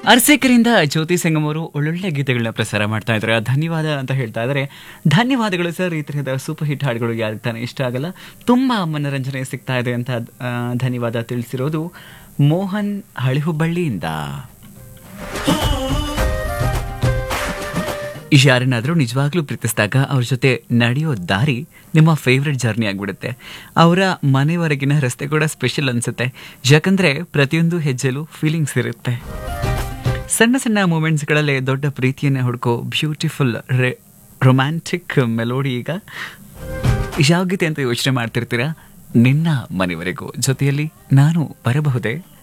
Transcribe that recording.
ಅರ್ಸಿಕರಿಂದ ಜ್ಯೋತಿ ಸಂಗಮ್ ಅವರು ಒಳ್ಳೊಳ್ಳೆ ಗೀತೆಗಳನ್ನ ಪ್ರಸಾರ ಮಾಡ್ತಾ ಇದ್ದಾರೆ ಧನ್ಯವಾದ ಅಂತ ಹೇಳ್ತಾ ಇದ್ದಾರೆ ಧನ್ಯವಾದಗಳು ಸರ್ ಈ ತರಹದ ಸೂಪರ್ ಹಿಟ್ ಹಾಡುಗಳು ಯಾರಿಗೆ ತಾನೇ ಇಷ್ಟ ಆಗಲ್ಲ ತುಂಬಾ ಮನೋರಂಜನೆ ಸಿಗ್ತಾ ಇದೆ ಅಂತ ಆ, ಧನ್ಯವಾದ ತಿಳಿಸಿರೋದು ಮೋಹನ್ ಹಳಿಹುಬ್ಬಳ್ಳಿಯಿಂದ ಯಾರನ್ನಾದರೂ ನಿಜವಾಗ್ಲೂ ಪ್ರೀತಿಸಿದಾಗ ಅವ್ರ ಜೊತೆ ನಡೆಯೋ ದಾರಿ ನಿಮ್ಮ ಫೇವ್ರೆಟ್ ಜರ್ನಿ ಆಗಿಬಿಡುತ್ತೆ ಅವರ ಮನೆವರೆಗಿನ ರಸ್ತೆ ಕೂಡ ಸ್ಪೆಷಲ್ ಅನ್ಸುತ್ತೆ ಯಾಕಂದ್ರೆ ಪ್ರತಿಯೊಂದು ಹೆಜ್ಜೆಲೂ ಫೀಲಿಂಗ್ಸ್ ಇರುತ್ತೆ ಸಣ್ಣ ಸಣ್ಣ ಮೂಮೆಂಟ್ಸ್ಗಳಲ್ಲೇ ದೊಡ್ಡ ಪ್ರೀತಿಯನ್ನು ಹುಡುಕೋ ಬ್ಯೂಟಿಫುಲ್ ರೊಮ್ಯಾಂಟಿಕ್ ಮೆಲೋಡಿ ಈಗ ಯಾವ ಗೀತೆ ಅಂತ ಯೋಚನೆ ಮಾಡ್ತಿರ್ತೀರಾ ನಿನ್ನ ಮನೆವರೆಗೂ ಜೊತೆಯಲ್ಲಿ ನಾನು ಬರಬಹುದೇ